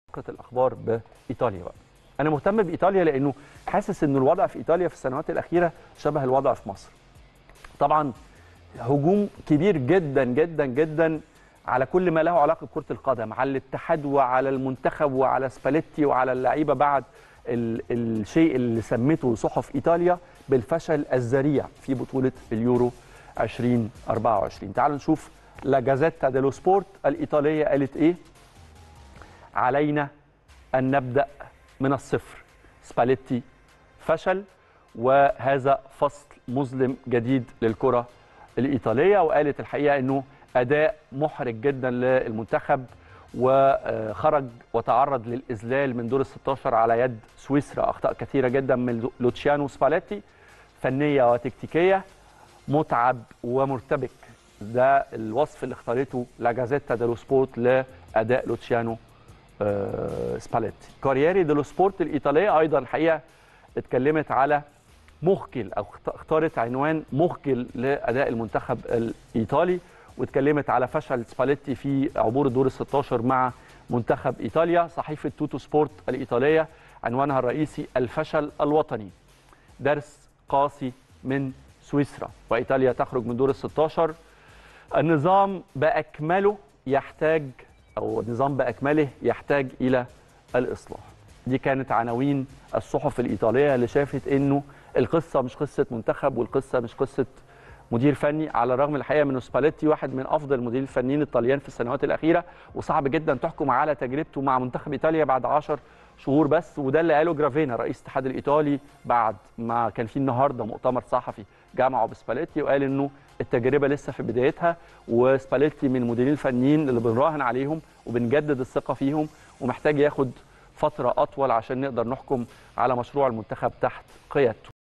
فقره الاخبار بايطاليا بقى انا مهتم بايطاليا لانه حاسس ان الوضع في ايطاليا في السنوات الاخيره شبه الوضع في مصر طبعا هجوم كبير جدا جدا جدا على كل ما له علاقه بكره القدم على الاتحاد وعلى المنتخب وعلى سباليتي وعلى اللعيبه بعد ال الشيء اللي سمته صحف ايطاليا بالفشل الذريع في بطوله اليورو 2024 تعالوا نشوف لا جازيتا ديلو سبورت الايطاليه قالت ايه علينا ان نبدا من الصفر سباليتي فشل وهذا فصل مظلم جديد للكره الايطاليه وقالت الحقيقه انه اداء محرج جدا للمنتخب وخرج وتعرض للاذلال من دور ال 16 على يد سويسرا اخطاء كثيره جدا من لوتشيانو سباليتي فنيه وتكتيكيه متعب ومرتبك ده الوصف اللي اختارته لا جازيتا ديلو سبورت لاداء لوتشيانو سباليتي كاريري ديلو سبورت الايطاليه ايضا الحقيقه اتكلمت على مخجل او اختارت عنوان مخجل لاداء المنتخب الايطالي واتكلمت على فشل سباليتي في عبور الدور ال 16 مع منتخب ايطاليا صحيفه توتو سبورت الايطاليه عنوانها الرئيسي الفشل الوطني درس قاسي من سويسرا وايطاليا تخرج من دور ال 16 النظام باكمله يحتاج او النظام باكمله يحتاج الى الاصلاح دي كانت عناوين الصحف الايطاليه اللي شافت انه القصه مش قصه منتخب والقصه مش قصه مدير فني على الرغم الحقيقه من سباليتي واحد من افضل المديرين الفنيين الطليان في السنوات الاخيره وصعب جدا تحكم على تجربته مع منتخب ايطاليا بعد 10 شهور بس وده اللي قاله جرافينا رئيس الاتحاد الايطالي بعد ما كان في النهارده مؤتمر صحفي جمعه بسباليتي وقال انه التجربه لسه في بدايتها وسباليتي من المديرين الفنيين اللي بنراهن عليهم وبنجدد الثقه فيهم ومحتاج ياخد فتره اطول عشان نقدر نحكم على مشروع المنتخب تحت قيادته